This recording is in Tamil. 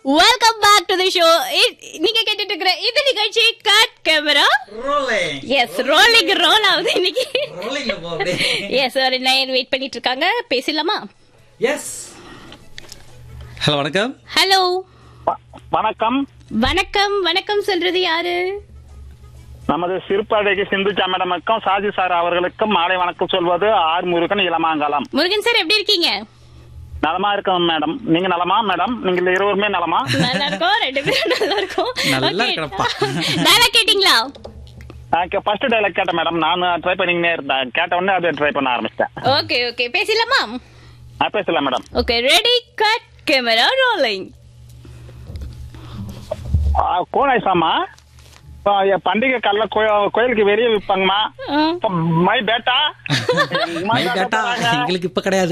Welcome back to the show நீங்க கேட்டுட்டு இருக்கிற இந்த நிகழ்ச்சி cut camera rolling yes rolling roll ஆகுது இன்னைக்கு ரோலிங்ல போகுது எஸ் ஒரு நைன் வெயிட் பண்ணிட்டு இருக்காங்க பேசலாமா எஸ் ஹலோ வணக்கம் ஹலோ வ- வணக்கம் வணக்கம் வணக்கம் சொல்றது யாரு நமது சிறுபாதைக்கு சிந்துஜா மேடமுக்கும் சாஜி சார் அவர்களுக்கும் மாலை வணக்கம் சொல்வது ஆர் முருகன் இளமாங்கலம் முருகன் சார் எப்படி இருக்கீங்க நலமா இருக்கோம் மேடம் நீங்க நலமா மேடம் நீங்க இருவருமே நலமா நல்லா இருக்கோம் ரெண்டு பேரும் நல்லா இருக்கோம் நல்லா இருக்கறப்பா. டயலாக் கேட்டிங்களா ஃபர்ஸ்ட் டைலாக் கேட்டேன் மேடம் நான் ட்ரை பண்ணிக்கினே இருந்தேன் கேட்ட உடனே அப்படியே ட்ரை பண்ண ஆரம்பிச்சிட்டேன் ஓகே ஓகே பேசலாமா நான் பேசல madam okay ready cut camera rolling கோனாய் சாமா ஆ, என் பண்டிகை கல்ல கோயிலுக்கு வெளியே விற்பாங்கம்மா மை பேட்டா மை பேட்டா எங்களுக்கு இப்ப கிடையாது